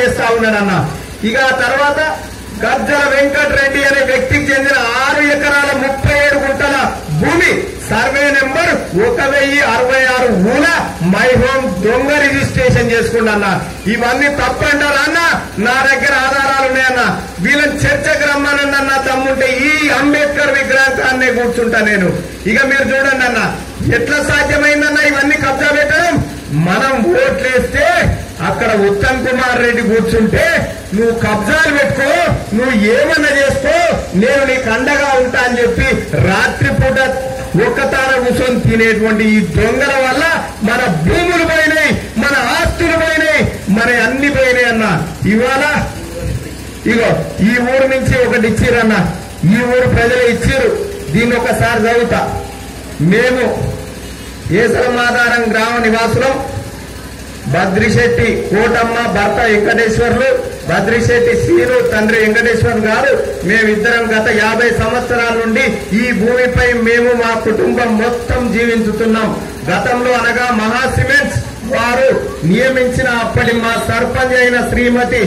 చేస్తా ఉన్నాడన్న ఇక ఆ తర్వాత గజ్జల వెంకటరెడ్డి అనే వ్యక్తికి చెందిన ఆరు ఎకరాల ముప్పై ఏడు గుంటల భూమి సర్వే నెంబర్ ఒక వెయ్యి అరవై ఆరు ఊల మై హోమ్ దొంగ రిజిస్ట్రేషన్ చేసుకున్నా ఇవన్నీ తప్పంటారా అన్న నా దగ్గర ఆధారాలు ఉన్నాయన్న వీళ్ళని చర్చకు రమ్మనన్న నా తమ్ముంటే ఈ అంబేద్కర్ విగ్రహం కాన్నే కూర్చుంటా నేను ఇక మీరు చూడండి అన్న ఎట్లా సాధ్యమైందన్న ఇవన్నీ కబ్జా పెట్టడం మనం ఓట్లేస్తే అక్కడ ఉత్తమ్ కుమార్ రెడ్డి కూర్చుంటే నువ్వు కబ్జాలు పెట్టుకో నువ్వు ఏమన్నా చేసుకో నేను నీకు అండగా ఉంటా అని చెప్పి రాత్రిపూట ఒక్కతార కూర్చొని తినేటువంటి ఈ దొంగల వల్ల మన భూములు పోయినాయి మన ఆస్తులు పోయినాయి మన అన్ని పోయినాయి అన్న ఇవాళ ఇగో ఈ ఊరు నుంచి ఒకటి ఇచ్చిరన్న ఈ ఊరు ప్రజలు ఇచ్చిరు దీన్ని ఒకసారి చదువుతా మేము ఏసరమాధారం గ్రామ నివాసులం బద్రిశెట్టి కోటమ్మ భర్త వెంకటేశ్వర్లు బద్రిశెట్టి శ్రీను తండ్రి వెంకటేశ్వర్ గారు మేమిద్దరం గత యాభై సంవత్సరాల నుండి ఈ భూమిపై మేము మా కుటుంబం మొత్తం జీవించుతున్నాం గతంలో అనగా మహా సిమెంట్స్ వారు నియమించిన అప్పటి మా సర్పంచ్ అయిన శ్రీమతి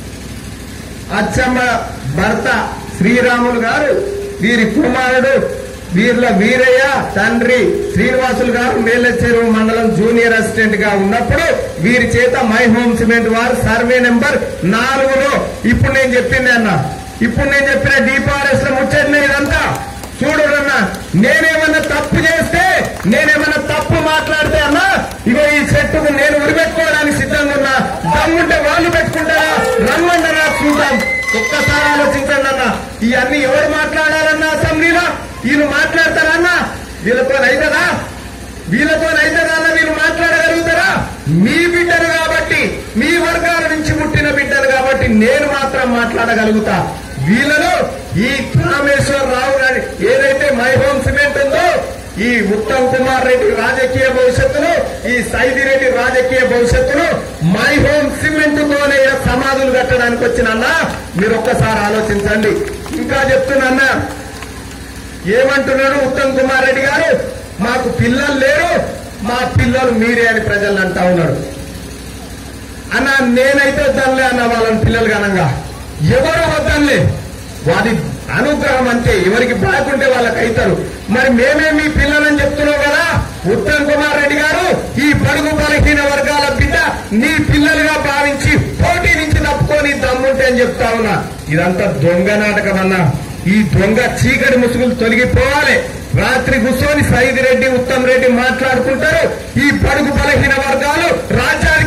అచ్చమ్మ భర్త శ్రీరాములు గారు వీరి కుమారుడు వీర్ల వీరయ్య తండ్రి శ్రీనివాసులు గారు మేలచెరువు మండలం జూనియర్ అసిస్టెంట్ గా ఉన్నప్పుడు వీరి చేత మై హోమ్ సిమెంట్ వారు సర్వే నెంబర్ నాలుగులో ఇప్పుడు నేను చెప్పింది అన్న ఇప్పుడు నేను చెప్పిన డిపారెస్ లో ముచ్చట్లేదు ఇదంతా చూడరన్నా నేనేమన్నా తప్పు చేస్తే నేనేమన్నా తప్పు మాట్లాడితే అన్నా ఇగో ఈ చెట్టుకు నేను ఉరిపెట్టుకోవడానికి సిద్ధంగా ఉన్నా దమ్ముంటే వాళ్ళు పెట్టుకుంటారా రమ్మంటారా చూద్దాం ఒక్కసారి ఆలోచించండి అన్న ఇవన్నీ ఎవరు మాట్లాడాలన్నా అసెంబ్లీలో వీళ్ళు మాట్లాడతారన్నా వీళ్ళతో అవుతుందా వీళ్ళతో అవుతుందా అన్న వీళ్ళు మాట్లాడగలుగుతారా మీ బిడ్డలు కాబట్టి మీ వర్గాల నుంచి పుట్టిన బిడ్డలు కాబట్టి నేను మాత్రం మాట్లాడగలుగుతా వీళ్ళలో ఈ రామేశ్వరరావు గారి ఏదైతే మై హోమ్ సిమెంట్ ఉందో ఈ ఉత్తమ్ కుమార్ రెడ్డి రాజకీయ భవిష్యత్తులో ఈ సైదిరెడ్డి రాజకీయ భవిష్యత్తులో మై హోమ్ సిమెంట్ తోనే సమాధులు కట్టడానికి వచ్చిన అన్న మీరు ఒక్కసారి ఆలోచించండి ఇంకా చెప్తున్నా ఏమంటున్నాడు ఉత్తమ్ కుమార్ రెడ్డి గారు మాకు పిల్లలు లేరు మా పిల్లలు మీరే అని ప్రజలు అంటా ఉన్నాడు అన్న నేనైతే వద్దానులే అన్న వాళ్ళని పిల్లలు గనంగా ఎవరు వద్దనులే వాడి అనుగ్రహం అంతే ఎవరికి బాగుంటే వాళ్ళకి అవుతారు మరి మేమే మీ పిల్లలని చెప్తున్నావు కదా ఉత్తమ్ కుమార్ రెడ్డి గారు ఈ పడుగు బలహీన వర్గాల బిడ్డ నీ పిల్లలుగా భావించి పోటీ నుంచి తప్పుకొని దమ్ముంటే అని చెప్తా ఉన్నా ఇదంతా దొంగ నాటకం అన్నా ఈ దొంగ చీకటి ముసుగులు తొలగిపోవాలి రాత్రి కూర్చొని సైద్ రెడ్డి ఉత్తమ్ రెడ్డి మాట్లాడుకుంటారు ఈ పడుగు బలహీన వర్గాలు రాజ్యాంగ